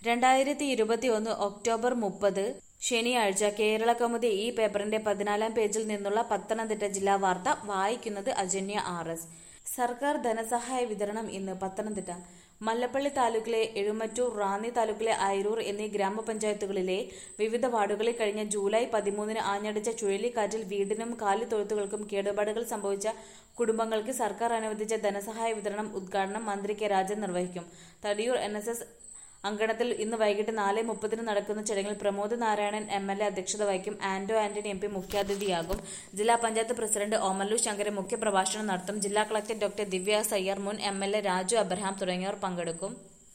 രണ്ടായിരത്തി ഇരുപത്തി ഒന്ന് ഒക്ടോബർ മുപ്പത് ശനിയാഴ്ച കേരള കൗമുദി ഈ പേപ്പറിന്റെ പതിനാലാം പേജിൽ നിന്നുള്ള പത്തനംതിട്ട ജില്ലാ വാർത്ത വായിക്കുന്നത് അജന്യ ആർ എസ് സർക്കാർ ധനസഹായ വിതരണം ഇന്ന് പത്തനംതിട്ട മല്ലപ്പള്ളി താലൂക്കിലെ എഴുമറ്റൂർ റാന്നി താലൂക്കിലെ അയരൂർ എന്നീ ഗ്രാമപഞ്ചായത്തുകളിലെ വിവിധ വാർഡുകളിൽ കഴിഞ്ഞ ജൂലൈ പതിമൂന്നിന് ആഞ്ഞടിച്ച ചുഴലിക്കാറ്റിൽ വീടിനും കാലിത്തൊഴുത്തുകൾക്കും കേടുപാടുകൾ സംഭവിച്ച കുടുംബങ്ങൾക്ക് സർക്കാർ അനുവദിച്ച ധനസഹായ വിതരണം ഉദ്ഘാടനം മന്ത്രി കെ രാജൻ നിർവഹിക്കും തടിയൂർ എൻ എസ് എസ് അങ്കണത്തിൽ ഇന്ന് വൈകിട്ട് നാല് മുപ്പതിന് നടക്കുന്ന ചടങ്ങിൽ Pramod Narayanan M L A അധ്യക്ഷത വഹിക്കും ആന്റോ ആന്റണി എം പി മുഖ്യാതിഥിയാകും ജില്ലാ പഞ്ചായത്ത് പ്രസിഡന്റ് ഓമല്ലു ശങ്കരൻ മുഖ്യപ്രഭാഷണം നടത്തും ജില്ലാ കളക്ടർ ഡോക്ടർ ദിവ്യ സയ്യർ മുൻ M L A Raju Abraham തുടങ്ങിയവർ പങ്കെടുക്കും